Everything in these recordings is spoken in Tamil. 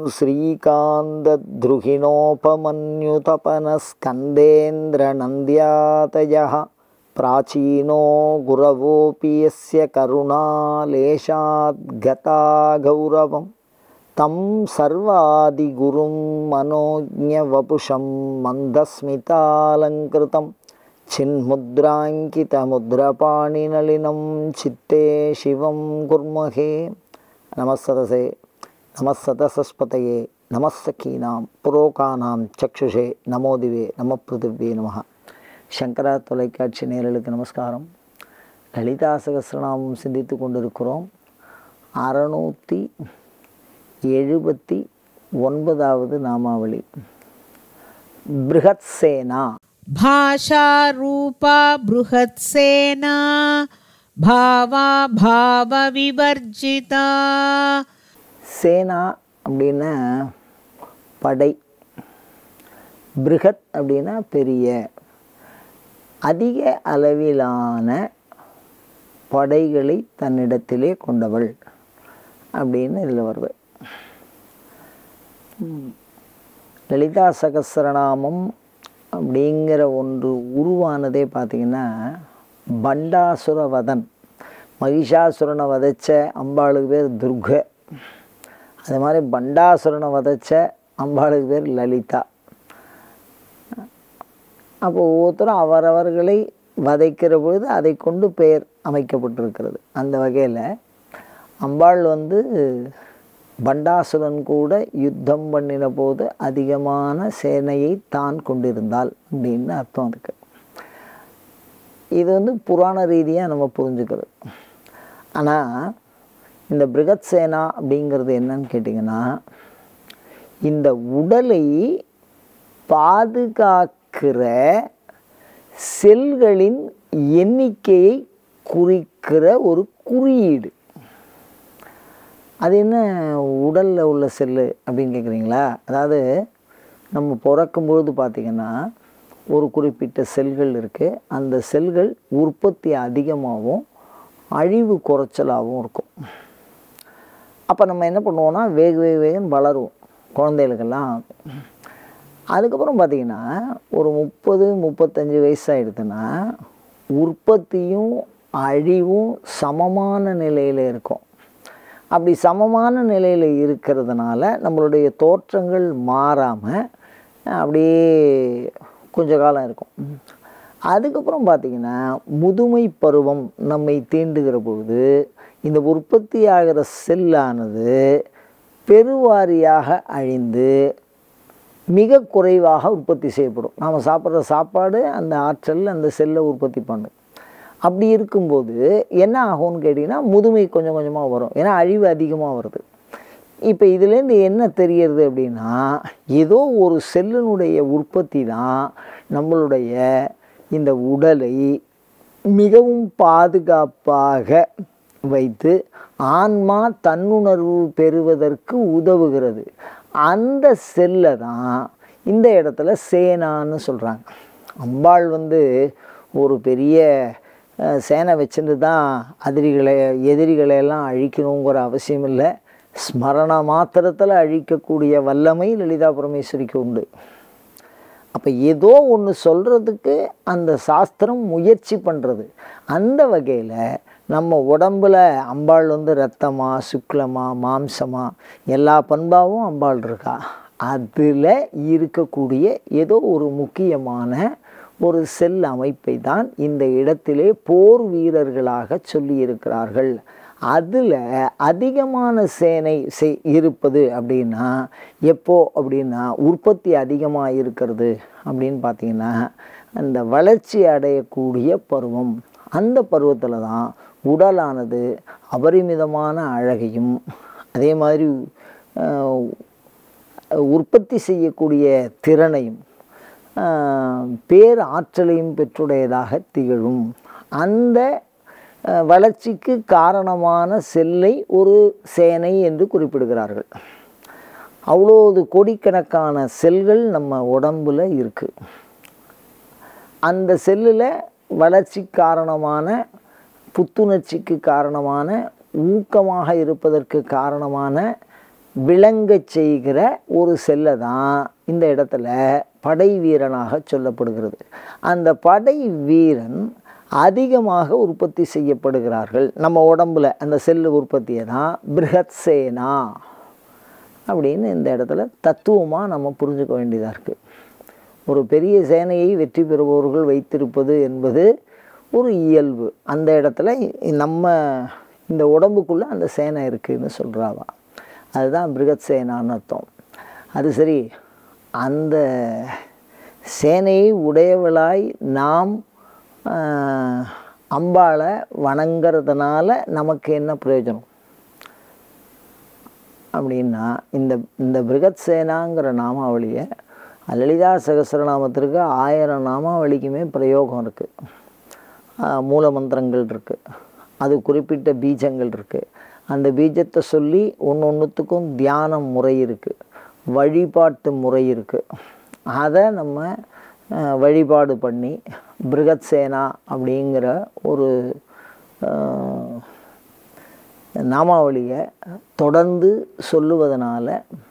श्रीकान्तद्रुहिणोपमन्युतपनस्कन्देन्द्रनन्द्यातयः प्राचीनो गुरवोऽपि यस्य करुणालेशाद्गता गौरवं तं सर्वादिगुरुं मनोज्ञवपुषं मन्दस्मितालङ्कृतं चिन्मुद्राङ्कितमुद्रपाणिनलिनं चित्ते शिवं कुर्महे नमस्सदसे நமசதசஸ்பதையே நமசக்கீனாம் புரோகானாம் சக்ஷுஷே நமோதிவே நம பிருதிவே நம சங்கரா தொலைக்காட்சி நேரலுக்கு நமஸ்காரம் லலிதா சகசிரநாமம் சிந்தித்து கொண்டிருக்கிறோம் அறநூற்றி எழுபத்தி ஒன்பதாவது நாமாவளி பிருகத்சேனா भाषारूपा बृहत्सेना भावा भावविवर्जिता சேனா அப்படின்னா படை பிருகத் அப்படின்னா பெரிய அதிக அளவிலான படைகளை தன்னிடத்திலே கொண்டவள் அப்படின்னு இதில் வருது ம். லலிதா சகஸ்ரநாமம் அப்படிங்கிற ஒன்று உருவானதே பார்த்திங்கன்னா பண்டாசுரவதன் மகிஷாசுரனை வதைச்ச அம்பாளுக்கு பேர் துர்கை அது மாதிரி பண்டாசுரனை வதைச்ச அம்பாளுக்கு பேர் லலிதா அப்போ ஒவ்வொருத்தரும் அவரவர்களை வதைக்கிற பொழுது அதை கொண்டு பெயர் அமைக்கப்பட்டிருக்கிறது அந்த வகையில் அம்பாள் வந்து பண்டாசுரன் கூட யுத்தம் பண்ணின போது அதிகமான சேனையை தான் கொண்டிருந்தாள் அப்படின்னு அர்த்தம் இருக்கு இது வந்து புராண ரீதியாக நம்ம புரிஞ்சுக்கிறது ஆனால் இந்த பிருகத் சேனா அப்படிங்கிறது என்னன்னு கேட்டிங்கன்னா இந்த உடலை பாதுகாக்கிற செல்களின் எண்ணிக்கையை குறிக்கிற ஒரு குறியீடு அது என்ன உடலில் உள்ள செல்லு அப்படின்னு கேட்குறீங்களா அதாவது நம்ம பிறக்கும்பொழுது பார்த்திங்கன்னா ஒரு குறிப்பிட்ட செல்கள் இருக்குது அந்த செல்கள் உற்பத்தி அதிகமாகவும் அழிவு குறைச்சலாகவும் இருக்கும் அப்போ நம்ம என்ன பண்ணுவோம்னா வேக வேக வேகன்னு வளருவோம் குழந்தைகளுக்கெல்லாம் அதுக்கப்புறம் பார்த்திங்கன்னா ஒரு முப்பது முப்பத்தஞ்சு வயசாகிடுதுன்னா உற்பத்தியும் அழிவும் சமமான நிலையில் இருக்கும் அப்படி சமமான நிலையில் இருக்கிறதுனால நம்மளுடைய தோற்றங்கள் மாறாமல் அப்படியே கொஞ்ச காலம் இருக்கும் அதுக்கப்புறம் பார்த்திங்கன்னா முதுமை பருவம் நம்மை தீண்டுகிற பொழுது இந்த உற்பத்தி ஆகிற செல்லானது பெருவாரியாக அழிந்து மிக குறைவாக உற்பத்தி செய்யப்படும் நாம் சாப்பிட்ற சாப்பாடு அந்த ஆற்றல் அந்த செல்லை உற்பத்தி பண்ணும் அப்படி இருக்கும்போது என்ன ஆகும்னு கேட்டிங்கன்னா முதுமை கொஞ்சம் கொஞ்சமாக வரும் ஏன்னா அழிவு அதிகமாக வருது இப்போ இதுலேருந்து என்ன தெரியறது அப்படின்னா ஏதோ ஒரு செல்லினுடைய உற்பத்தி தான் நம்மளுடைய இந்த உடலை மிகவும் பாதுகாப்பாக வைத்து ஆன்மா தன்னுணர்வு பெறுவதற்கு உதவுகிறது அந்த செல்லை தான் இந்த இடத்துல சேனான்னு சொல்கிறாங்க அம்பாள் வந்து ஒரு பெரிய அஹ், சேனை வச்சுட்டு தான் அதிரிகளை எதிரிகளை எல்லாம் அழிக்கணுங்கிற அவசியம் இல்லை ஸ்மரண மாத்திரத்தில் அழிக்கக்கூடிய வல்லமை லலிதா பரமேஸ்வரிக்கு உண்டு அப்போ ஏதோ ஒன்று சொல்கிறதுக்கு அந்த சாஸ்திரம் முயற்சி பண்ணுறது அந்த வகையில் நம்ம உடம்புல அம்பாள் வந்து ரத்தமா சுக்லமா மாம்சமா எல்லா பண்பாவும் அம்பாள் இருக்கா அதில் இருக்கக்கூடிய ஏதோ ஒரு முக்கியமான ஒரு செல் அமைப்பை தான் இந்த இடத்திலே போர் வீரர்களாக சொல்லியிருக்கிறார்கள் அதில் அதிகமான சேனை செய் இருப்பது அப்படின்னா எப்போ அப்படின்னா உற்பத்தி அதிகமாக இருக்கிறது அப்படின்னு பார்த்தீங்கன்னா அந்த வளர்ச்சி அடையக்கூடிய பருவம் அந்த பருவத்தில் தான் உடலானது அபரிமிதமான அழகையும் அதே மாதிரி அஹ், உற்பத்தி செய்யக்கூடிய திறனையும் ஆஹ், பேர் ஆற்றலையும் பெற்றுடையதாக திகழும் அந்த அஹ், வளர்ச்சிக்கு காரணமான செல்லை ஒரு சேனை என்று குறிப்பிடுகிறார்கள் அவ்வளோது கோடிக்கணக்கான செல்கள் நம்ம உடம்புல இருக்குது அந்த செல்லில் வளர்ச்சி காரணமான புத்துணர்ச்சிக்கு காரணமான ஊக்கமாக இருப்பதற்கு காரணமான விளங்கச் செய்கிற ஒரு செல்லை தான் இந்த இடத்துல படை வீரனாக சொல்லப்படுகிறது அந்த படை வீரன் அதிகமாக உற்பத்தி செய்யப்படுகிறார்கள் நம்ம உடம்புல அந்த செல்லு உற்பத்தியை தான் பிருகத் சேனா அப்படின்னு இந்த இடத்துல தத்துவமாக நம்ம புரிஞ்சுக்க வேண்டியதாக இருக்குது ஒரு பெரிய சேனையை வெற்றி பெறுபவர்கள் வைத்திருப்பது என்பது ஒரு இயல்பு அந்த இடத்துல நம்ம இந்த உடம்புக்குள்ளே அந்த சேனை இருக்குதுன்னு சொல்கிறாவா அதுதான் பிருகத் சேனான்னு அர்த்தம் அது சரி அந்த சேனையை உடையவளாய் நாம் ஆஹ், அம்பாளை வணங்குறதுனால நமக்கு என்ன பிரயோஜனம் அப்படின்னா இந்த இந்த பிருகத் சேனாங்கிற நாமாவளியை லலிதா சகஸ்ரநாமத்திற்கு ஆயிரம் நாமாவளிக்குமே பிரயோகம் இருக்குது மூல மந்திரங்கள் இருக்குது அது குறிப்பிட்ட பீஜங்கள் இருக்குது அந்த பீஜத்தை சொல்லி ஒன்று ஒன்றுத்துக்கும் தியானம் முறை இருக்குது வழிபாட்டு முறை இருக்குது அதை நம்ம அஹ், வழிபாடு பண்ணி பிருகத் சேனா அப்படிங்கிற ஒரு அஹ், நாமாவளியை தொடர்ந்து சொல்லுவதனால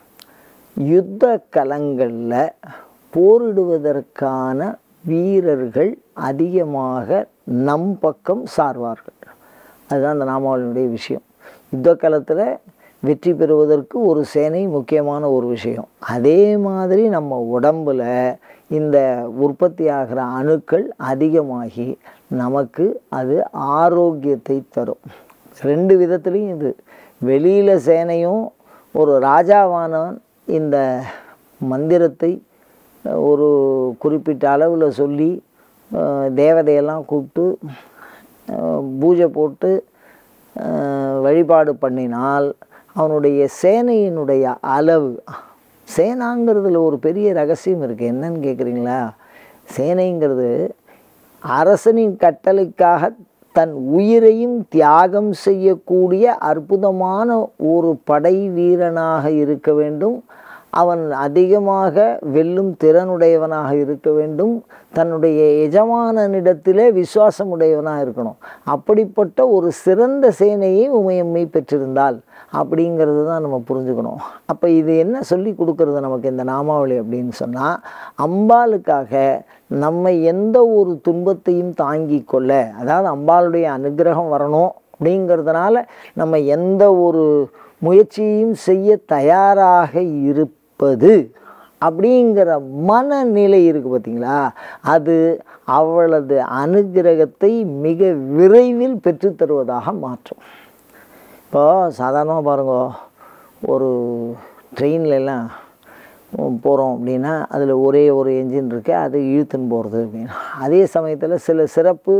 யுத்த கலங்களில் போரிடுவதற்கான வீரர்கள் அதிகமாக நம் பக்கம் சார்வார்கள் அதுதான் அந்த நாமாவளியினுடைய விஷயம் யுத்த காலத்தில் வெற்றி பெறுவதற்கு ஒரு சேனை முக்கியமான ஒரு விஷயம் அதே மாதிரி நம்ம உடம்பில் இந்த உற்பத்தி ஆகிற அணுக்கள் அதிகமாகி நமக்கு அது ஆரோக்கியத்தை தரும் ரெண்டு விதத்துலேயும் இது வெளியில் சேனையும் ஒரு ராஜாவானவன் இந்த மந்திரத்தை அஹ், ஒரு குறிப்பிட்ட அளவில் சொல்லி அஹ், தேவதையெல்லாம் கூப்பிட்டு அஹ், பூஜை போட்டு அஹ், வழிபாடு பண்ணினால் அவனுடைய சேனையினுடைய அளவு சேனாங்கிறதுல ஒரு பெரிய ரகசியம் இருக்குது என்னன்னு கேட்குறீங்களா சேனைங்கிறது அரசனின் கட்டளைக்காக தன் உயிரையும் தியாகம் செய்யக்கூடிய அற்புதமான ஒரு படை வீரனாக இருக்க வேண்டும் அவன் அதிகமாக வெல்லும் திறனுடையவனாக இருக்க வேண்டும் தன்னுடைய எஜமானனிடத்திலே விசுவாசமுடையவனாக இருக்கணும் அப்படிப்பட்ட ஒரு சிறந்த சேனையை உமையம்மை பெற்றிருந்தால் அப்படிங்கிறது தான் நம்ம புரிஞ்சுக்கணும் அப்போ இது என்ன சொல்லி கொடுக்கறது நமக்கு இந்த நாமாவளி அப்படின்னு சொன்னால் அம்பாளுக்காக நம்ம எந்த ஒரு துன்பத்தையும் தாங்கி கொள்ள அதாவது அம்பாளுடைய அனுகிரகம் வரணும் அப்படிங்கிறதுனால நம்ம எந்த ஒரு முயற்சியையும் செய்ய தயாராக இருப்பது அப்படிங்கிற மனநிலை இருக்குது பார்த்தீங்களா அது அவளது அனுகிரகத்தை மிக விரைவில் பெற்றுத்தருவதாக மாற்றும் இப்போ சாதாரணமாக பாருங்க ஒரு ட்ரெயின்லலாம் போகிறோம் அப்படின்னா அதில் ஒரே ஒரு என்ஜின் இருக்குது அது இழுத்துன்னு போகிறது அப்படின்னா அதே சமயத்தில் சில சிறப்பு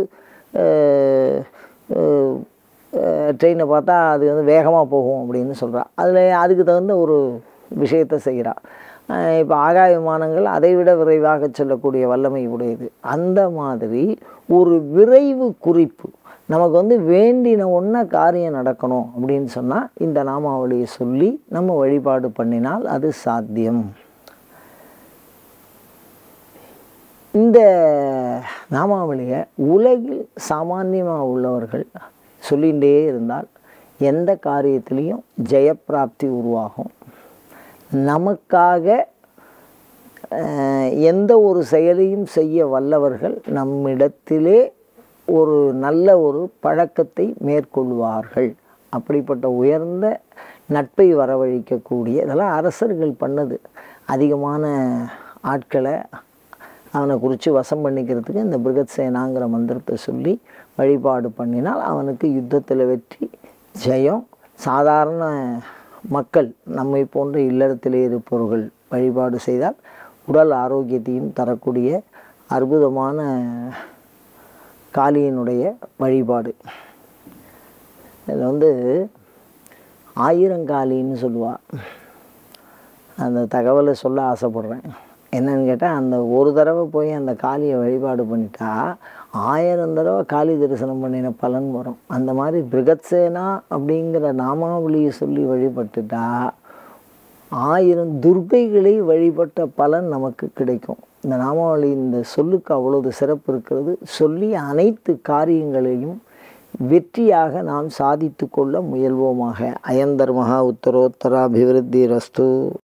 ட்ரெயினை பார்த்தா அது வந்து வேகமாக போகும் அப்படின்னு சொல்கிறா அதில் அதுக்கு தகுந்த ஒரு விஷயத்தை செய்கிறா இப்போ ஆகாய விமானங்கள் அதை விட விரைவாக செல்லக்கூடிய வல்லமை உடையது அந்த மாதிரி ஒரு விரைவு குறிப்பு நமக்கு வந்து வேண்டின ஒன்றை காரியம் நடக்கணும் அப்படின்னு சொன்னால் இந்த நாமாவளியை சொல்லி நம்ம வழிபாடு பண்ணினால் அது சாத்தியம் இந்த நாமாவளியை உலகில் சாமானியமாக உள்ளவர்கள் சொல்லிகிட்டே இருந்தால் எந்த காரியத்திலையும் ஜெயப்பிராப்தி உருவாகும் நமக்காக அஹ், எந்த ஒரு செயலையும் செய்ய வல்லவர்கள் நம்மிடத்திலே ஒரு நல்ல ஒரு பழக்கத்தை மேற்கொள்வார்கள் அப்படிப்பட்ட உயர்ந்த நட்பை வரவழைக்கக்கூடிய இதெல்லாம் அரசர்கள் பண்ணது அதிகமான ஆட்களை அவனை குறித்து வசம் பண்ணிக்கிறதுக்கு இந்த பிருகத் சேனாங்கிற மந்திரத்தை சொல்லி வழிபாடு பண்ணினால் அவனுக்கு யுத்தத்தில் வெற்றி ஜெயம் சாதாரண மக்கள் நம்மை போன்ற இல்லறத்திலே இருப்பவர்கள் வழிபாடு செய்தால் உடல் ஆரோக்கியத்தையும் தரக்கூடிய அற்புதமான காளியினுடைய வழிபாடு இதில் வந்து ஆயிரங்காளின்னு சொல்லுவா அந்த தகவலை சொல்ல ஆசைப்பட்றேன் என்னன்னு கேட்டால் அந்த ஒரு தடவை போய் அந்த காளியை வழிபாடு பண்ணிட்டா ஆயிரம் தடவை காளி தரிசனம் பண்ணின பலன் வரும் அந்த மாதிரி பிருகத்சேனா அப்படிங்கிற நாமாவளியை சொல்லி வழிபட்டுட்டா ஆயிரம் துர்க்கைகளை வழிபட்ட பலன் நமக்கு கிடைக்கும் இந்த நாமாவளி இந்த சொல்லுக்கு அவ்வளவு சிறப்பு இருக்கிறது சொல்லி அனைத்து காரியங்களையும் வெற்றியாக நாம் சாதித்து கொள்ள முயல்வோமாக அயந்தர்மகா உத்தரோத்தராபிவிருத்தி ரஸ்து